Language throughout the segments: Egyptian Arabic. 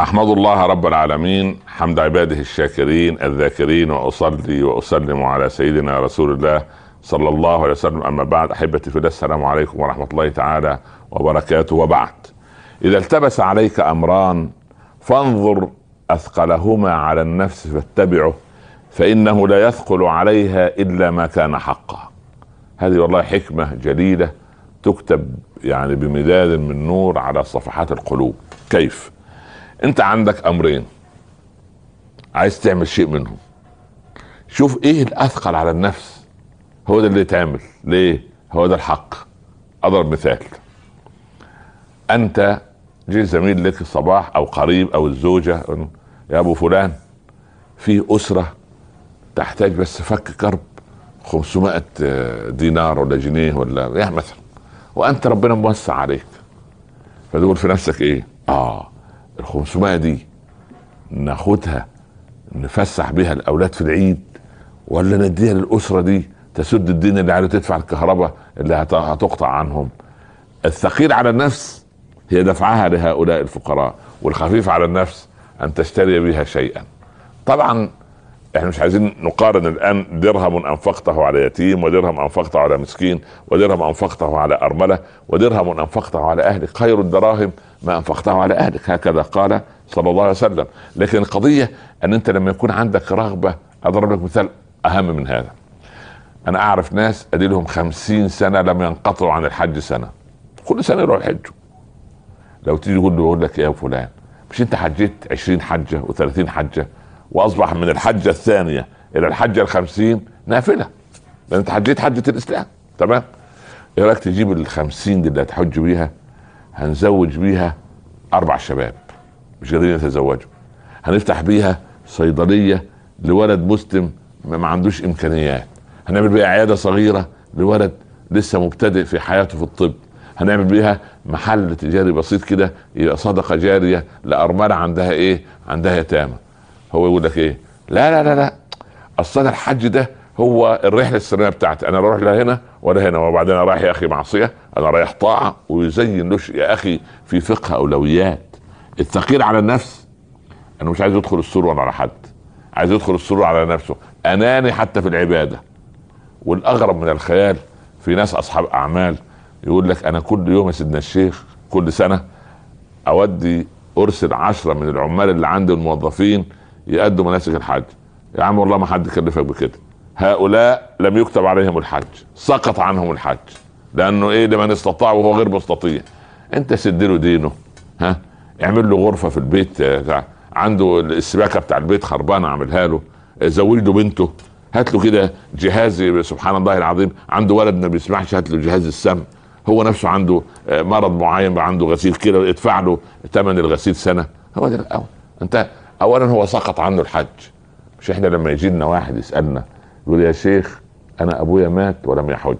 احمد الله رب العالمين حمد عباده الشاكرين الذاكرين واصلي واسلم على سيدنا رسول الله صلى الله عليه وسلم اما بعد احبتي في الله السلام عليكم ورحمه الله تعالى وبركاته وبعد اذا التبس عليك امران فانظر اثقلهما على النفس فاتبعه فانه لا يثقل عليها الا ما كان حقا هذه والله حكمه جليله تكتب يعني بمداد من نور على صفحات القلوب كيف انت عندك امرين عايز تعمل شيء منهم شوف ايه الاثقل على النفس هو ده اللي يتعمل ليه هو ده الحق اضرب مثال انت جه زميل لك الصباح او قريب او الزوجه يا ابو فلان في اسره تحتاج بس فك كرب 500 دينار ولا جنيه ولا يعني مثلا وانت ربنا موسع عليك فتقول في نفسك ايه اه ال 500 دي ناخدها نفسح بيها الاولاد في العيد ولا نديها للاسره دي تسد الدين اللي عليه تدفع الكهرباء اللي هتقطع عنهم الثقيل على النفس هي دفعها لهؤلاء الفقراء والخفيف على النفس ان تشتري بها شيئا طبعا احنا مش عايزين نقارن الان درهم انفقته على يتيم ودرهم انفقته على مسكين ودرهم انفقته على ارمله ودرهم انفقته على اهلك خير الدراهم ما انفقته على اهلك هكذا قال صلى الله عليه وسلم لكن القضيه ان انت لما يكون عندك رغبه اضرب لك مثال اهم من هذا انا اعرف ناس ادي لهم خمسين سنه لم ينقطعوا عن الحج سنه كل سنه يروحوا يحجوا لو تيجي تقول له يقول لك يا فلان مش انت حجيت 20 حجه و30 حجه واصبح من الحجه الثانيه الى الحجه الخمسين نافله لان انت حجيت حجه الاسلام تمام ايه رايك تجيب الخمسين دي اللي هتحج بيها هنزوج بيها اربع شباب مش قادرين يتزوجوا هنفتح بيها صيدليه لولد مسلم ما عندوش امكانيات هنعمل بيها عياده صغيره لولد لسه مبتدئ في حياته في الطب هنعمل بيها محل تجاري بسيط كده يبقى صدقه جاريه لارمله عندها ايه عندها يتامى هو يقول لك ايه لا لا لا لا اصل الحج ده هو الرحله السنويه بتاعتي انا اروح لا هنا ولا هنا وبعدين انا رايح يا اخي معصيه انا رايح طاعه ويزين له يا اخي في فقه اولويات الثقيل على النفس انا مش عايز يدخل السرور على حد عايز يدخل السرور على نفسه اناني حتى في العباده والاغرب من الخيال في ناس اصحاب اعمال يقول لك انا كل يوم يا سيدنا الشيخ كل سنه اودي ارسل عشرة من العمال اللي عندي الموظفين يأدوا مناسك الحج يا عم والله ما حد كلفك بكده هؤلاء لم يكتب عليهم الحج سقط عنهم الحج لانه ايه لمن استطاع وهو غير مستطيع انت سد له دينه ها اعمل له غرفه في البيت عنده السباكه بتاع البيت خربانه اعملها له زوج له بنته هات له كده جهاز سبحان الله العظيم عنده ولد ما بيسمعش هات له جهاز السمع هو نفسه عنده مرض معين عنده غسيل كده ادفع له ثمن الغسيل سنه هو ده الاول انت اولا هو سقط عنه الحج مش احنا لما يجي لنا واحد يسالنا يقول يا شيخ انا ابويا مات ولم يحج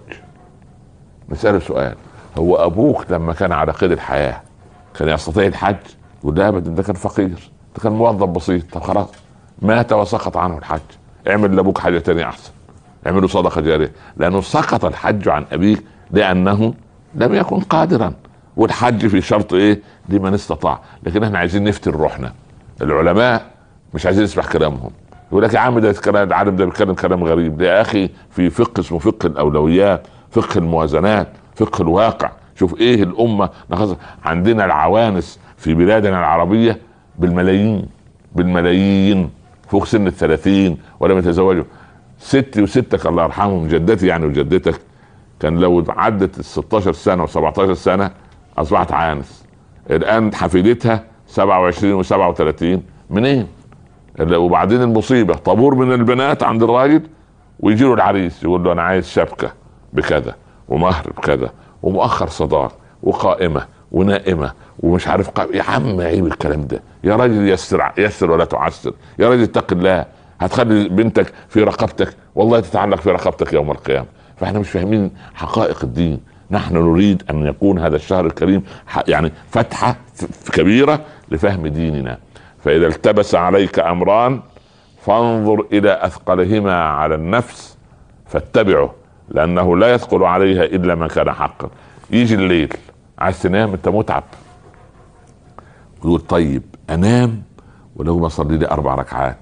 نساله سؤال هو ابوك لما كان على قيد الحياه كان يستطيع الحج يقول لا ابدا ده كان فقير ده كان موظف بسيط طب خلاص مات وسقط عنه الحج اعمل لابوك حاجه تانية احسن اعملوا صدقه جاريه لانه سقط الحج عن ابيك لانه لم يكن قادرا والحج في شرط ايه لمن استطاع لكن احنا عايزين نفتن روحنا العلماء مش عايزين نسمع كلامهم يقول لك يا عم ده الكلام العالم ده بيتكلم كلام غريب يا اخي في فقه اسمه فقه الاولويات فقه الموازنات فقه الواقع شوف ايه الامه نخص. عندنا العوانس في بلادنا العربيه بالملايين بالملايين فوق سن الثلاثين ولم يتزوجوا ستي وستك الله يرحمهم جدتي يعني وجدتك كان لو عدت ال 16 سنه و17 سنه اصبحت عانس الان حفيدتها 27 و37 منين؟ وبعدين المصيبه طابور من البنات عند الراجل ويجي له العريس يقول له انا عايز شبكه بكذا ومهر بكذا ومؤخر صداق وقائمه ونائمه ومش عارف قائمة. يا عم عيب الكلام ده يا راجل يسر يسر ولا تعسر يا راجل اتق الله هتخلي بنتك في رقبتك والله تتعلق في رقبتك يوم القيامه فاحنا مش فاهمين حقائق الدين نحن نريد ان يكون هذا الشهر الكريم يعني فتحه كبيره لفهم ديننا فاذا التبس عليك امران فانظر الى اثقلهما على النفس فاتبعه لانه لا يثقل عليها الا ما كان حقا يجي الليل عايز تنام انت متعب يقول طيب انام ولو ما صلي لي اربع ركعات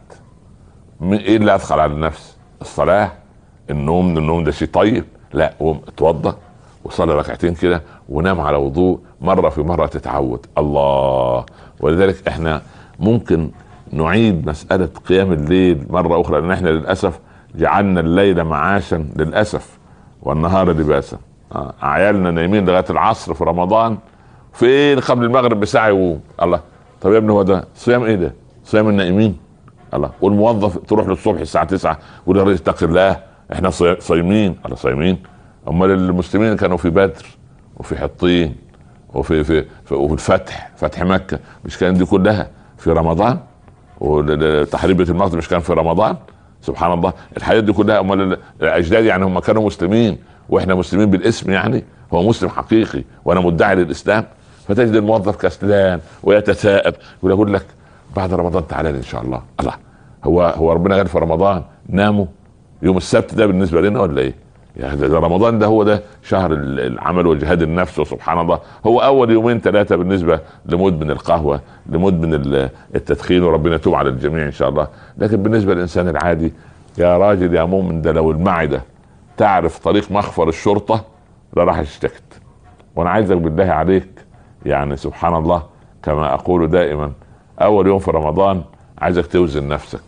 ايه اللي ادخل على النفس الصلاه النوم النوم ده شيء طيب لا قوم اتوضى وصلي ركعتين كده ونام على وضوء مره في مره تتعود الله ولذلك احنا ممكن نعيد مساله قيام الليل مره اخرى لان احنا للاسف جعلنا الليل معاشا للاسف والنهار لباسا آه، عيالنا نايمين لغايه العصر في رمضان فين قبل المغرب بساعه يقوم الله طب يا ابني هو ده صيام ايه ده؟ صيام النائمين الله والموظف تروح له الصبح الساعه 9 يقول يا ريت اتق الله احنا صايمين الله صايمين امال المسلمين كانوا في بدر وفي حطين وفي في, في وفي الفتح فتح مكه مش كان دي كلها في رمضان وتحرير بيت المقدس مش كان في رمضان سبحان الله الحاجات دي كلها امال الاجداد يعني هم كانوا مسلمين واحنا مسلمين بالاسم يعني هو مسلم حقيقي وانا مدعي للاسلام فتجد الموظف كسلان ويتثاءب ويقول لك بعد رمضان تعالى ان شاء الله الله هو هو ربنا قال في رمضان ناموا يوم السبت ده بالنسبه لنا ولا ايه؟ يعني ده رمضان ده هو ده شهر العمل وجهاد النفس وسبحان الله هو اول يومين ثلاثه بالنسبه لمدمن القهوه لمدمن التدخين وربنا يتوب على الجميع ان شاء الله لكن بالنسبه للانسان العادي يا راجل يا مؤمن ده لو المعده تعرف طريق مخفر الشرطه لا راح اشتكت وانا عايزك بالله عليك يعني سبحان الله كما اقول دائما اول يوم في رمضان عايزك توزن نفسك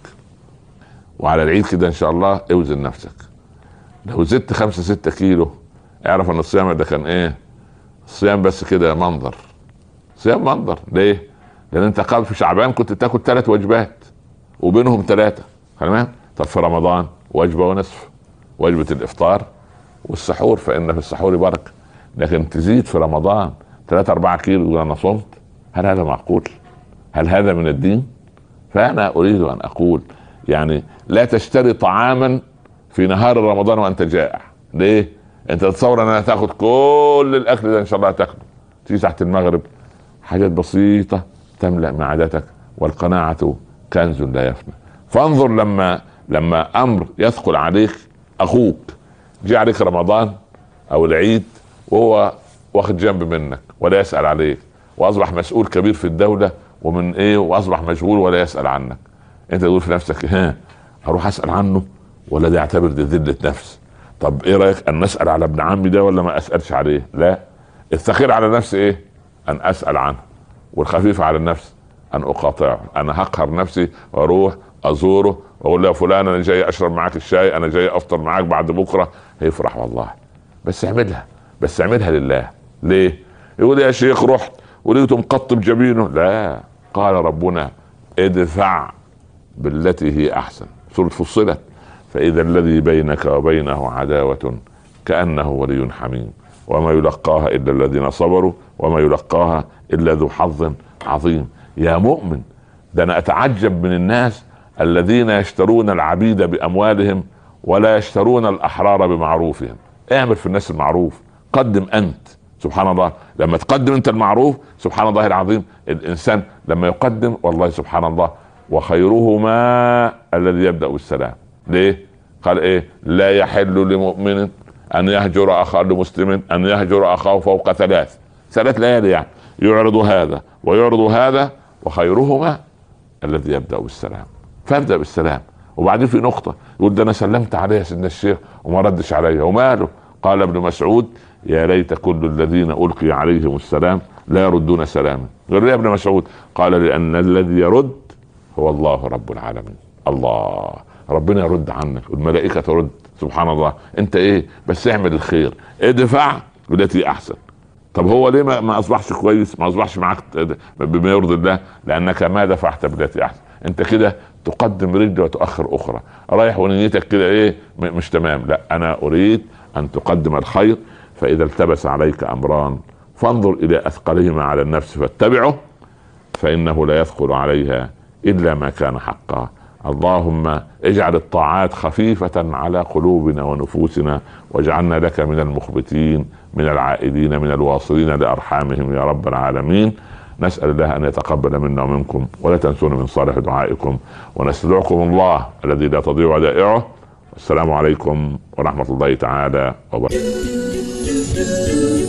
وعلى العيد كده ان شاء الله اوزن نفسك لو زدت خمسة ستة كيلو اعرف ان الصيام ده كان ايه الصيام بس كده منظر صيام منظر ليه لان انت قبل في شعبان كنت تاكل ثلاث وجبات وبينهم ثلاثة تمام طب في رمضان وجبة ونصف وجبة الافطار والسحور فان في السحور بركة لكن تزيد في رمضان ثلاثة أربعة كيلو تقول أنا صمت هل هذا معقول؟ هل هذا من الدين؟ فأنا أريد أن أقول يعني لا تشتري طعاما في نهار رمضان وأنت جائع ليه؟ أنت تتصور أنها تاخذ كل الأكل ده إن شاء الله تاخده تيجي تحت المغرب حاجات بسيطة تملأ معدتك والقناعة كنز لا يفنى فانظر لما لما أمر يثقل عليك أخوك جاء عليك رمضان أو العيد وهو واخد جنب منك ولا يسال عليك واصبح مسؤول كبير في الدوله ومن ايه واصبح مشغول ولا يسال عنك انت تقول في نفسك ها اروح اسال عنه ولا ده يعتبر دي ذله نفس طب ايه رايك ان نسال على ابن عمي ده ولا ما اسالش عليه لا الثقيل على نفسي ايه ان اسال عنه والخفيف على النفس ان اقاطعه انا هقهر نفسي واروح ازوره واقول له يا فلان انا جاي اشرب معاك الشاي انا جاي افطر معاك بعد بكره هيفرح والله بس اعملها بس اعملها لله ليه يقول يا شيخ رحت ولقيته مقطب جبينه لا قال ربنا ادفع بالتي هي احسن سوره فصلت فاذا الذي بينك وبينه عداوه كانه ولي حميم وما يلقاها الا الذين صبروا وما يلقاها الا ذو حظ عظيم يا مؤمن ده انا اتعجب من الناس الذين يشترون العبيد باموالهم ولا يشترون الاحرار بمعروفهم اعمل في الناس المعروف قدم انت سبحان الله لما تقدم انت المعروف سبحان الله العظيم الانسان لما يقدم والله سبحان الله وخيرهما الذي يبدا بالسلام ليه قال ايه لا يحل لمؤمن ان يهجر اخاه لمسلم ان يهجر اخاه فوق ثلاث ثلاث ليالي يعني يعرض هذا ويعرض هذا وخيرهما الذي يبدا بالسلام فابدا بالسلام وبعدين في نقطه يقول ده انا سلمت عليه سيدنا الشيخ وما ردش عليا وماله قال ابن مسعود يا ليت كل الذين القي عليهم السلام لا يردون سلاما غير يا ابن مسعود قال لان الذي يرد هو الله رب العالمين الله ربنا يرد عنك والملائكه ترد سبحان الله انت ايه بس اعمل الخير ادفع بالتي احسن طب هو ليه ما اصبحش كويس ما اصبحش معاك بما يرضي الله لانك ما دفعت بالتي احسن انت كده تقدم رجل وتؤخر اخرى رايح ونيتك كده ايه مش تمام لا انا اريد ان تقدم الخير فاذا التبس عليك امران فانظر الى اثقلهما على النفس فاتبعه فانه لا يثقل عليها الا ما كان حقا اللهم اجعل الطاعات خفيفة على قلوبنا ونفوسنا واجعلنا لك من المخبتين من العائدين من الواصلين لأرحامهم يا رب العالمين نسأل الله أن يتقبل منا ومنكم ولا تنسونا من صالح دعائكم ونستدعكم الله الذي لا تضيع ودائعه السلام عليكم ورحمة الله تعالى وبركاته